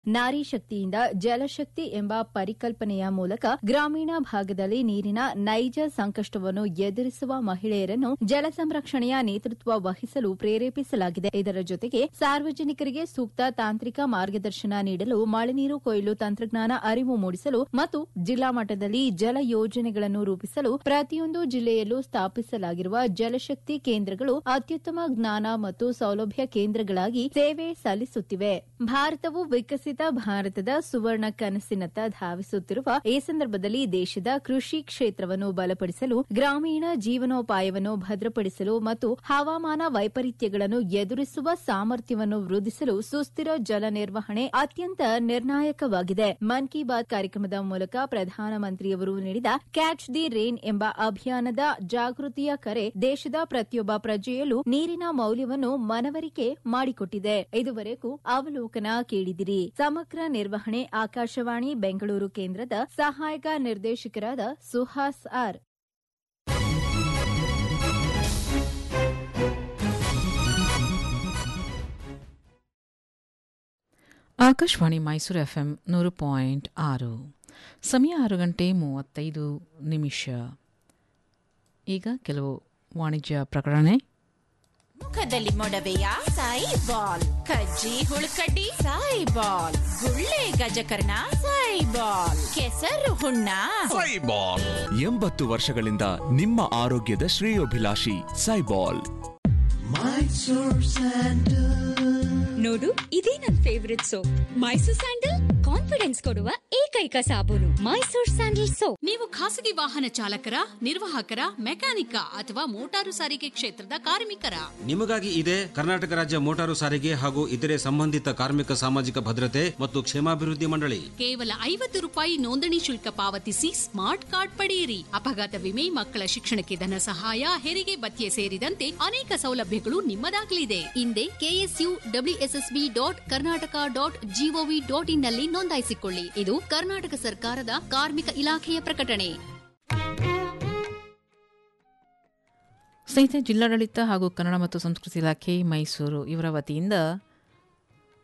ನಾರಿ ಶಕ್ತಿಯಿಂದ ಜಲಶಕ್ತಿ ಎಂಬ ಪರಿಕಲ್ಪನೆಯ ಮೂಲಕ ಗ್ರಾಮೀಣ ಭಾಗದಲ್ಲಿ ನೀರಿನ ನೈಜ ಸಂಕಷ್ಟವನ್ನು ಎದುರಿಸುವ ಮಹಿಳೆಯರನ್ನು ಜಲ ಸಂರಕ್ಷಣೆಯ ನೇತೃತ್ವ ವಹಿಸಲು ಪ್ರೇರೇಪಿಸಲಾಗಿದೆ ಇದರ ಜೊತೆಗೆ ಸಾರ್ವಜನಿಕರಿಗೆ ಸೂಕ್ತ ತಾಂತ್ರಿಕ ಮಾರ್ಗದರ್ಶನ ನೀಡಲು ಮಳೆ ನೀರು ಕೊಯ್ಲು ತಂತ್ರಜ್ಞಾನ ಅರಿವು ಮೂಡಿಸಲು ಮತ್ತು ಜಿಲ್ಲಾ ಮಟ್ಟದಲ್ಲಿ ಜಲ ಯೋಜನೆಗಳನ್ನು ರೂಪಿಸಲು ಪ್ರತಿಯೊಂದು ಜಿಲ್ಲೆಯಲ್ಲೂ ಸ್ಥಾಪಿಸಲಾಗಿರುವ ಜಲಶಕ್ತಿ ಕೇಂದ್ರಗಳು ಅತ್ಯುತ್ತಮ ಜ್ಞಾನ ಮತ್ತು ಸೌಲಭ್ಯ ಕೇಂದ್ರಗಳಾಗಿ ಸೇವೆ ಸಲ್ಲಿಸುತ್ತಿವೆ ಭಾರತವು ವಿಕಸಿತ ಭಾರತದ ಸುವರ್ಣ ಕನಸಿನತ್ತ ಧಾವಿಸುತ್ತಿರುವ ಈ ಸಂದರ್ಭದಲ್ಲಿ ದೇಶದ ಕೃಷಿ ಕ್ಷೇತ್ರವನ್ನು ಬಲಪಡಿಸಲು ಗ್ರಾಮೀಣ ಜೀವನೋಪಾಯವನ್ನು ಭದ್ರಪಡಿಸಲು ಮತ್ತು ಹವಾಮಾನ ವೈಪರೀತ್ಯಗಳನ್ನು ಎದುರಿಸುವ ಸಾಮರ್ಥ್ಯವನ್ನು ವೃದ್ಧಿಸಲು ಸುಸ್ಥಿರ ಜಲ ನಿರ್ವಹಣೆ ಅತ್ಯಂತ ನಿರ್ಣಾಯಕವಾಗಿದೆ ಮನ್ ಕಿ ಬಾತ್ ಕಾರ್ಯಕ್ರಮದ ಮೂಲಕ ಪ್ರಧಾನಮಂತ್ರಿಯವರು ನೀಡಿದ ಕ್ಯಾಚ್ ದಿ ರೇನ್ ಎಂಬ ಅಭಿಯಾನದ ಜಾಗೃತಿಯ ಕರೆ ದೇಶದ ಪ್ರತಿಯೊಬ್ಬ ಪ್ರಜೆಯಲ್ಲೂ ನೀರಿನ ಮೌಲ್ಯವನ್ನು ಮನವರಿಕೆ ಮಾಡಿಕೊಟ್ಟಿದೆ ಇದುವರೆಗೂ ಅವಲೋಕನ ಕೇಳಿದಿರಿ ಸಮಗ್ರ ನಿರ್ವಹಣೆ ಆಕಾಶವಾಣಿ ಬೆಂಗಳೂರು ಕೇಂದ್ರದ ಸಹಾಯಕ ನಿರ್ದೇಶಕರಾದ ಸುಹಾಸ್ ಆರ್ ಆಕಾಶವಾಣಿ ಮೈಸೂರು ಎಫ್ಎಂ ನೂರು ಪಾಯಿಂಟ್ ಆರು ಸಮಯ ಆರು ಗಂಟೆ ಮೂವತ್ತೈದು ನಿಮಿಷ ಈಗ ಕೆಲವು ವಾಣಿಜ್ಯ ಪ್ರಕಟಣೆ ಮುಖದಲ್ಲಿ ಮೊಡವೆಯ ಸಾಯಿ ಬಾಲ್ ಕಜ್ಜಿ ಹುಳುಕಡ್ಡಿ ಸಾಯಿ ಬಾಲ್ ಗುಳ್ಳೆ ಗಜಕರ್ಣ ಸಾಯಿ ಬಾಲ್ ಕೆಸರು ಹುಣ್ಣ ಸೈಬಾಲ್ ಎಂಬತ್ತು ವರ್ಷಗಳಿಂದ ನಿಮ್ಮ ಆರೋಗ್ಯದ ಶ್ರೇಯೋಭಿಲಾಷಿ ಸೈಬಾಲ್ ನೋಡು ಇದೇ ನನ್ favourite soap Mysore Sandal confidence ಕೊಡುವ ಏಕೈಕ ಸಾಬೂನು ಮೈಸೂರ್ ಸ್ಯಾಂಡಲ್ ಸೋಪ್ ನೀವು ಖಾಸಗಿ ವಾಹನ ಚಾಲಕರ ನಿರ್ವಾಹಕರ ಮೆಕ್ಯಾನಿಕ ಅಥವಾ ಮೋಟಾರು ಸಾರಿಗೆ ಕ್ಷೇತ್ರದ ಕಾರ್ಮಿಕರ ನಿಮಗಾಗಿ ಇದೆ ಕರ್ನಾಟಕ ರಾಜ್ಯ ಮೋಟಾರು ಸಾರಿಗೆ ಹಾಗೂ ಇತರೆ ಸಂಬಂಧಿತ ಕಾರ್ಮಿಕ ಸಾಮಾಜಿಕ ಭದ್ರತೆ ಮತ್ತು ಕ್ಷೇಮಾಭಿವೃದ್ಧಿ ಮಂಡಳಿ ಕೇವಲ ಐವತ್ತು ರೂಪಾಯಿ ನೋಂದಣಿ ಶುಲ್ಕ ಪಾವತಿಸಿ ಸ್ಮಾರ್ಟ್ ಕಾರ್ಡ್ ಪಡೆಯಿರಿ ಅಪಘಾತ ವಿಮೆ ಮಕ್ಕಳ ಶಿಕ್ಷಣಕ್ಕೆ ಧನ ಸಹಾಯ ಹೆರಿಗೆ ಭತ್ಯೆ ಸೇರಿದಂತೆ ಅನೇಕ ಸೌಲಭ್ಯಗಳು ನಿಮ್ಮದಾಗಲಿದೆ ಹಿಂದೆ K S U W S S B dot Karnataka dot G O V dot in ನಲ್ಲಿ ನೋಂದಾಯಿಸಿಕೊಳ್ಳಿ ಇದು ಕರ್ನಾಟಕ ಸರ್ಕಾರದ ಕಾರ್ಮಿಕ ಇಲಾಖೆಯ ಪ್ರಕಟಣೆ ಸ್ನೇಹಿತರೆ ಜಿಲ್ಲಾಡಳಿತ ಹಾಗೂ ಕನ್ನಡ ಮತ್ತು ಸಂಸ್ಕೃತಿ ಇಲಾಖೆ ಮೈಸೂರು ಇವರ ವತಿಯಿಂದ